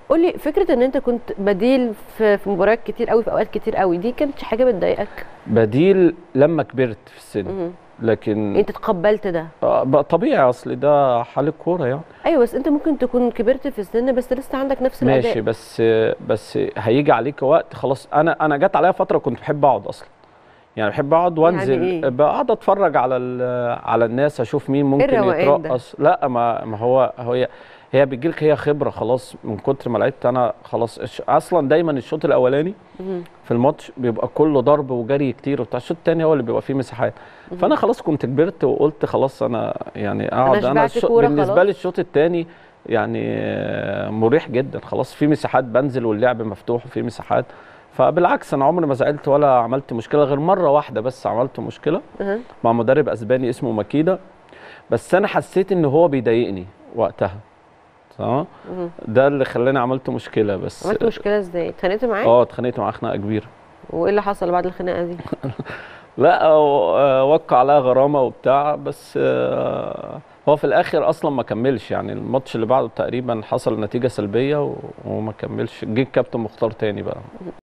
قولي فكره ان انت كنت بديل في في مباريات كتير قوي في اوقات كتير قوي دي كانت حاجه بتضايقك بديل لما كبرت في السن مهم. لكن انت تقبلت ده آه، بقى طبيعي اصل ده حال الكوره يعني ايوه بس انت ممكن تكون كبرت في السن بس لسه عندك نفس الاداء ماشي بس بس هيجي عليك وقت خلاص انا انا جت عليا فتره كنت بحب اقعد اصلا يعني بحب اقعد وانزل إيه؟ بقعد اتفرج على ال- على الناس اشوف مين ممكن الروقان ده؟ يترقص لا ما ما هو هي هي بتجيلك هي خبره خلاص من كتر ما لعبت انا خلاص الش- اصلا دايما الشوط الاولاني مهم. في الماتش بيبقى كله ضرب وجري كتير وبتاع الشوط الثاني هو اللي بيبقى فيه مساحات فانا خلاص كنت كبرت وقلت خلاص انا يعني اقعد انا, شبعت كورة بالنسبه خلاص. لي الشوط الثاني يعني آه، مريح جدا خلاص في مساحات بنزل واللعب مفتوح وفي مساحات فبالعكس انا عمري ما زعلت ولا عملت مشكله غير مره واحده بس عملت مشكله أها. مع مدرب اسباني اسمه ماكيدا بس انا حسيت ان هو بيضايقني وقتها تمام مهم. ده اللي خلاني عملت مشكله بس عملت مشكله ازاي اتخانقت معاه اه اتخانقت معاه خناقه كبيره وايه اللي حصل بعد الخناقه دي لا آه، وقع عليها غرامه وبتاع بس آه، هو في الاخر اصلا ما كملش يعني الماتش اللي بعده تقريبا حصل نتيجه سلبيه و- وما كملش جه الكابتن مختار تاني بقى